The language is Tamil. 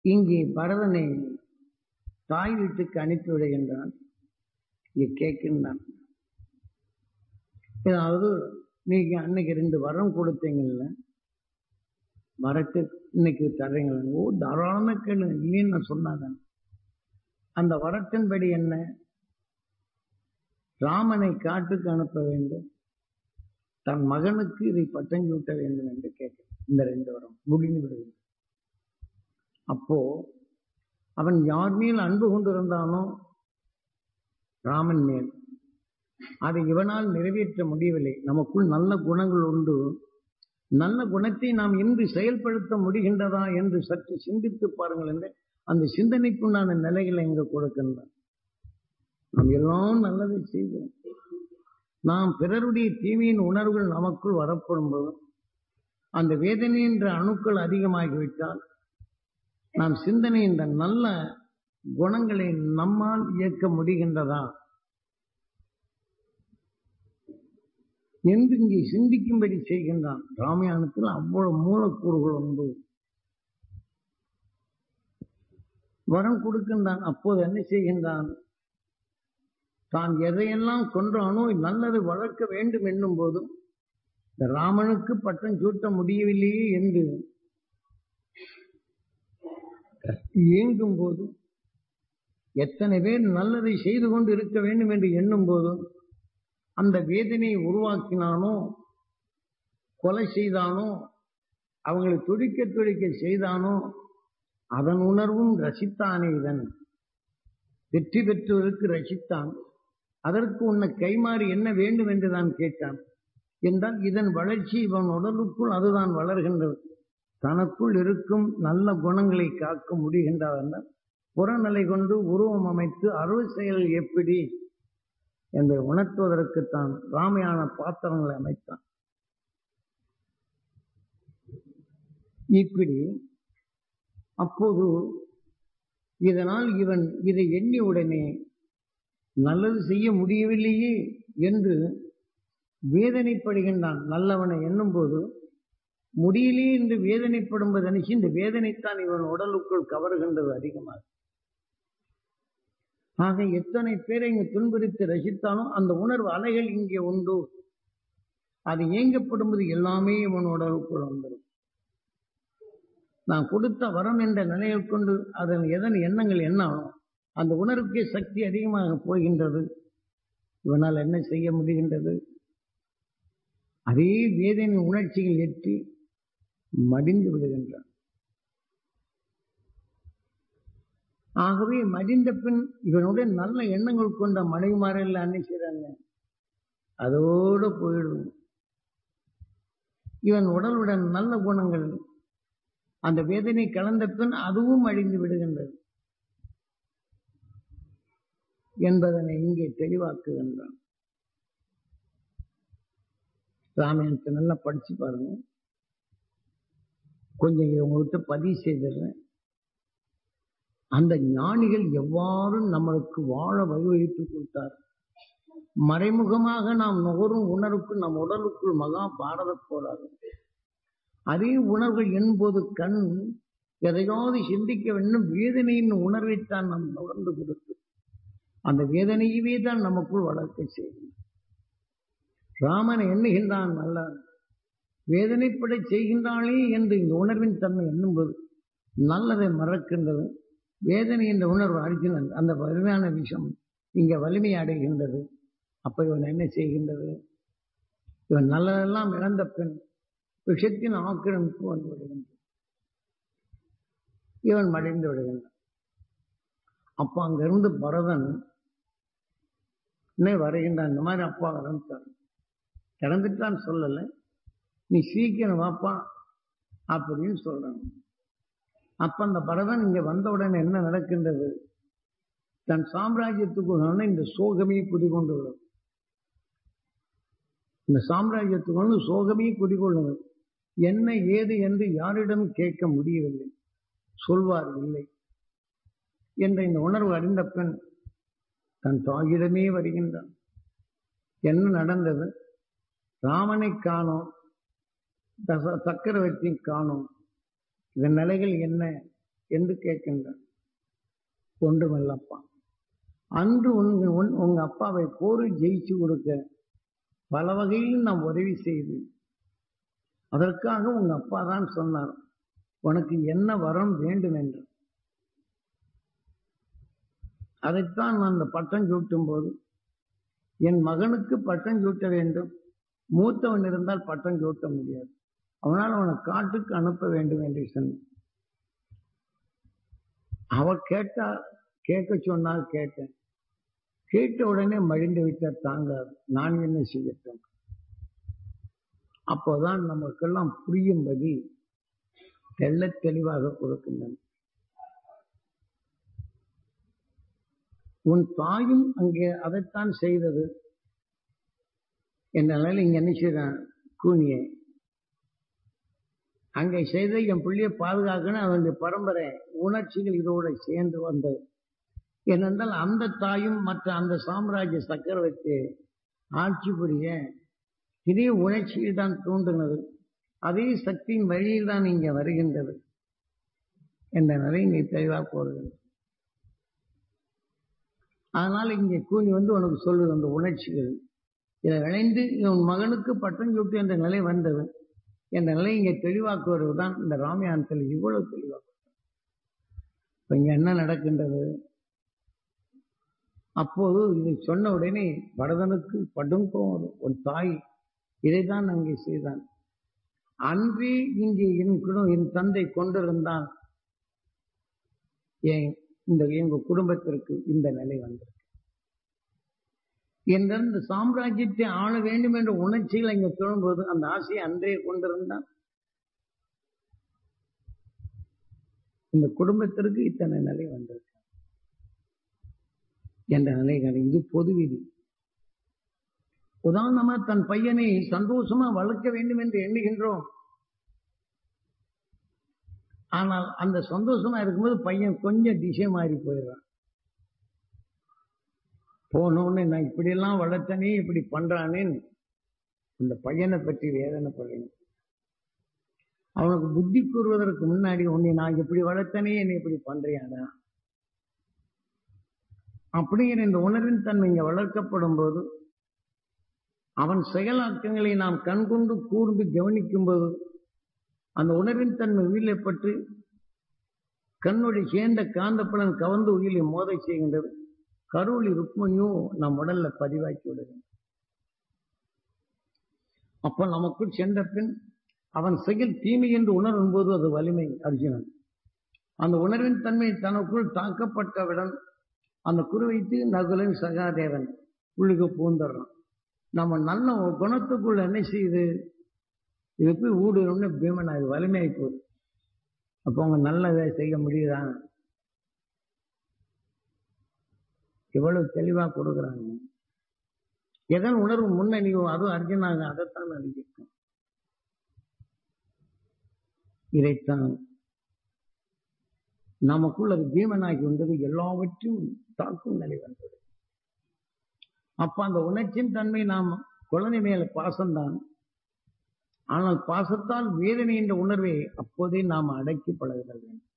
இங்கே பரதனை தாய் வீட்டுக்கு அனுப்பி விடுகின்றான் இங்கே கேட்கின்றான் ஏதாவது நீங்க அன்னைக்கு ரெண்டு வரம் கொடுத்தீங்கல்ல வரத்து இன்னைக்கு தர்றீங்களா ஓ தாராளமா கேளு இல்லைன்னு நான் சொன்னாங்க அந்த வரத்தின்படி என்ன ராமனை காட்டுக்கு அனுப்ப வேண்டும் தன் மகனுக்கு இதை பட்டம் சூட்ட வேண்டும் என்று கேட்க இந்த ரெண்டு வரம் முடிந்து விடுகிறது அப்போ அவன் யார் மேல் அன்பு கொண்டிருந்தானோ ராமன் மேல் அதை இவனால் நிறைவேற்ற முடியவில்லை நமக்குள் நல்ல குணங்கள் உண்டு நல்ல குணத்தை நாம் இன்று செயல்படுத்த முடிகின்றதா என்று சற்று சிந்தித்து பாருங்கள் என்று அந்த சிந்தனைக்குண்டான நிலைகளை இங்கு கொடுக்கின்றான் நாம் எல்லாம் நல்லதை செய்கிறோம் நாம் பிறருடைய தீமையின் உணர்வுகள் நமக்குள் வரப்படும் போது அந்த வேதனை என்ற அணுக்கள் அதிகமாகிவிட்டால் நாம் சிந்தனை இந்த நல்ல குணங்களை நம்மால் இயக்க முடிகின்றதா என்று இங்கே சிந்திக்கும்படி செய்கின்றான் ராமாயணத்தில் அவ்வளவு மூலக்கூறுகள் உண்டு வரம் கொடுக்கின்றான் அப்போது என்ன செய்கின்றான் தான் எதையெல்லாம் கொன்றானோ நல்லது வளர்க்க வேண்டும் என்னும் போதும் இந்த ராமனுக்கு பட்டம் சூட்ட முடியவில்லையே என்று இயங்கும் போது எத்தனை பேர் நல்லதை செய்து கொண்டு இருக்க வேண்டும் என்று எண்ணும் போதும் அந்த வேதனையை உருவாக்கினானோ கொலை செய்தானோ அவங்களை துடிக்க துடிக்க செய்தானோ அதன் உணர்வும் ரசித்தானே இதன் வெற்றி பெற்றவருக்கு ரசித்தான் அதற்கு உன்னை கைமாறி என்ன வேண்டும் என்று தான் கேட்டான் என்றால் இதன் வளர்ச்சி இவன் உடலுக்குள் அதுதான் வளர்கின்றது தனக்குள் இருக்கும் நல்ல குணங்களை காக்க முடிகின்றன புறநிலை கொண்டு உருவம் அமைத்து அறுவை செயல் எப்படி என்பதை உணர்த்துவதற்குத்தான் ராமையான பாத்திரங்களை அமைத்தான் இப்படி அப்போது இதனால் இவன் இதை எண்ணியவுடனே நல்லது செய்ய முடியவில்லையே என்று வேதனைப்படுகின்றான் நல்லவனை எண்ணும் போது முடியலே என்று வேதனைப்படும்போது நினைச்சு இந்த வேதனைத்தான் இவன் உடலுக்குள் கவருகின்றது அதிகமாக ஆக எத்தனை பேரை இங்கு துன்புறுத்தி ரசித்தாலும் அந்த உணர்வு அலைகள் இங்கே உண்டு அது இயங்கப்படும்போது எல்லாமே இவன் உடலுக்குள் வந்துடும் நான் கொடுத்த வரம் என்ற நிலையில் கொண்டு அதன் எதன் எண்ணங்கள் என்ன ஆகும் அந்த உணர்வுக்கே சக்தி அதிகமாக போகின்றது இவனால் என்ன செய்ய முடிகின்றது அதே வேதனை உணர்ச்சிகள் எட்டி மடிந்து விடுகின்றான் ஆகவே மடிந்த பின் இவனுடைய நல்ல எண்ணங்கள் கொண்ட மனைவிமாரெல்லாம் என்ன செய்றாங்க அதோடு போயிடும் இவன் உடலுடன் நல்ல குணங்கள் அந்த வேதனை கலந்த பின் அதுவும் அழிந்து விடுகின்றது என்பதனை இங்கே தெளிவாக்குகின்றான் ராமாயணத்தை நல்லா படிச்சு பாருங்க கொஞ்சம் இதை உங்கள்கிட்ட பதிவு செய்திடுறேன் அந்த ஞானிகள் எவ்வாறு நம்மளுக்கு வாழ வழிவகுத்து கொடுத்தார் மறைமுகமாக நாம் நுகரும் உணர்வுக்கு நம் உடலுக்குள் மகா பாரத போராடும் அதே உணர்வுகள் என்பது கண் எதையாவது சிந்திக்க வேண்டும் வேதனையின் உணர்வைத்தான் நாம் நுகர்ந்து கொடுத்து அந்த வேதனையவே தான் நமக்குள் வளர்க்க செய்யும் ராமன் எண்ணுகின்றான் நல்ல வேதனைப்பட செய்கின்றானே என்று இந்த உணர்வின் தன்மை எண்ணும்போது நல்லதை மறக்கின்றது வேதனை என்ற உணர்வு அர்ஜுனன் அந்த வலிமையான விஷயம் இங்க வலிமை அடைகின்றது அப்ப இவன் என்ன செய்கின்றது இவன் நல்லதெல்லாம் இழந்த பின் விஷத்தின் ஆக்கிரமிப்பு வந்து விடுகின்றது இவன் மடிந்து விடுகின்றான் அப்ப அங்கிருந்து பரதன் இன்னும் வருகின்றான் இந்த மாதிரி அப்பா இறந்துட்டான் இறந்துட்டான்னு சொல்லலை நீ சீக்கிரம் வாப்பா அப்படின்னு சொல்றான் அப்ப அந்த பரதன் இங்க வந்த உடனே என்ன நடக்கின்றது தன் சாம்ராஜ்யத்துக்கு இந்த சோகமே குடிகொண்டு விடும் இந்த சாம்ராஜ்யத்துக்கு வந்து சோகமே குடிகொள்ளும் என்ன ஏது என்று யாரிடம் கேட்க முடியவில்லை சொல்வார் இல்லை என்ற இந்த உணர்வு அறிந்த பெண் தன் தாயிடமே வருகின்றான் என்ன நடந்தது ராமனை காணோம் தச சக்கரவர்த்தி காணோம் இதன் நிலைகள் என்ன என்று கேட்கின்றார் ஒன்றுமல்லப்பா அன்று உங்க உன் உங்க அப்பாவை போரில் ஜெயிச்சு கொடுக்க பல வகையில் நாம் உதவி செய்து அதற்காக உங்க அப்பா தான் சொன்னார் உனக்கு என்ன வரம் வேண்டும் என்று அதைத்தான் நான் அந்த பட்டம் சூட்டும் போது என் மகனுக்கு பட்டம் சூட்ட வேண்டும் மூத்தவன் இருந்தால் பட்டம் சூட்ட முடியாது அவனால் அவனை காட்டுக்கு அனுப்ப வேண்டும் என்று சொன்னான் அவ கேட்டா கேட்க சொன்னால் கேட்டேன் கேட்ட உடனே மழிந்து விட்டால் தாங்காது நான் என்ன செய்யட்டும் அப்போதான் நமக்கெல்லாம் புரியும்படி தெள்ள தெளிவாக கொடுக்கின்றன உன் தாயும் அங்கே அதைத்தான் செய்தது என்னால இங்க என்ன செய்யறான் கூனியை அங்கே செய்த என் பிள்ளையை பாதுகாக்கணும் அவனுடைய பரம்பரை உணர்ச்சிகள் இதோட சேர்ந்து வந்தது ஏனென்றால் அந்த தாயும் மற்ற அந்த சாம்ராஜ்ய சக்கரவர்த்தி ஆட்சி புரிய இதே உணர்ச்சியில் தான் தூண்டுனது அதே சக்தியின் வழியில் தான் இங்கே வருகின்றது என்ற நிலை நீ தெளிவாக போகிறது அதனால இங்கே கூனி வந்து உனக்கு சொல்லுது அந்த உணர்ச்சிகள் இதை விளைந்து உன் மகனுக்கு பட்டம் சூட்டு என்ற நிலை வந்தது என்ற நிலை இங்கே தெளிவாக்குவது தான் இந்த ராமாயணத்தில் இவ்வளவு தெளிவாக்கு இப்ப இங்க என்ன நடக்கின்றது அப்போது இதை சொன்ன உடனே பரதனுக்கு படுங்கோம் ஒரு தாய் இதைதான் அங்கே செய்தான் அன்றே இங்கே என் குடும் என் தந்தை கொண்டிருந்தான் ஏன் இந்த எங்க குடும்பத்திற்கு இந்த நிலை வந்திருக்கு என்ற இந்த சாம்ராஜ்யத்தை ஆள வேண்டும் என்ற உணர்ச்சிகள் இங்க தோணும்போது அந்த ஆசையை அன்றே கொண்டிருந்தான் இந்த குடும்பத்திற்கு இத்தனை நிலை வந்திருக்கு என்ற நிலைகள் இது பொது விதி உதாரணமா தன் பையனை சந்தோஷமா வளர்க்க வேண்டும் என்று எண்ணுகின்றோம் ஆனால் அந்த சந்தோஷமா இருக்கும்போது பையன் கொஞ்சம் திசை மாறி போயிடுறான் போனோன்னு நான் இப்படியெல்லாம் வளர்த்தனே இப்படி பண்றானேன்னு அந்த பையனை பற்றி வேதனைப்படுறேன் அவனுக்கு புத்தி கூறுவதற்கு முன்னாடி உன்னை நான் இப்படி வளர்த்தனே என்னை இப்படி பண்றியாடா அப்படிங்கிற இந்த உணர்வின் தன்மை இங்க வளர்க்கப்படும் போது அவன் செயலாக்கங்களை நாம் கண்கொண்டு கூர்ந்து கவனிக்கும் போது அந்த உணர்வின் தன்மை உயிரிலே பட்டு கண்ணுடைய சேர்ந்த காந்தப்பலன் கவர்ந்து உயிரை மோத செய்கின்றது கருவொளி ருக்மணியும் நம் உடல்ல பதிவாக்கி விடுகிறது அப்ப நமக்குள் சென்ற பின் அவன் செயல் தீமை என்று உணரும் போது அது வலிமை அர்ஜுனன் அந்த உணர்வின் தன்மை தனக்குள் தாக்கப்பட்டவுடன் அந்த குருவைத்து நகுலன் சகாதேவன் உள்ளுக்கு பூந்துடுறான் நம்ம நல்ல குணத்துக்குள்ள என்ன செய்யுது இது போய் ஊடுருன்னு பீமன் அது வலிமையாகி போகுது அப்போ அவங்க நல்லதை செய்ய முடியுதா எவ்வளவு தெளிவா கொடுக்குறாங்க எதன் உணர்வு முன்னணியோ அதுவும் அர்ஜுனாக அதைத்தான் அறிவிக்கும் இதைத்தான் நமக்குள் அது பீமனாகி வந்தது எல்லாவற்றையும் தாக்கும் நிலை வந்தது அப்ப அந்த உணர்ச்சியின் தன்மை நாம் குழந்தை மேல பாசம்தான் ஆனால் பாசத்தால் வேதனை என்ற உணர்வை அப்போதே நாம் அடக்கி பழக வேண்டும்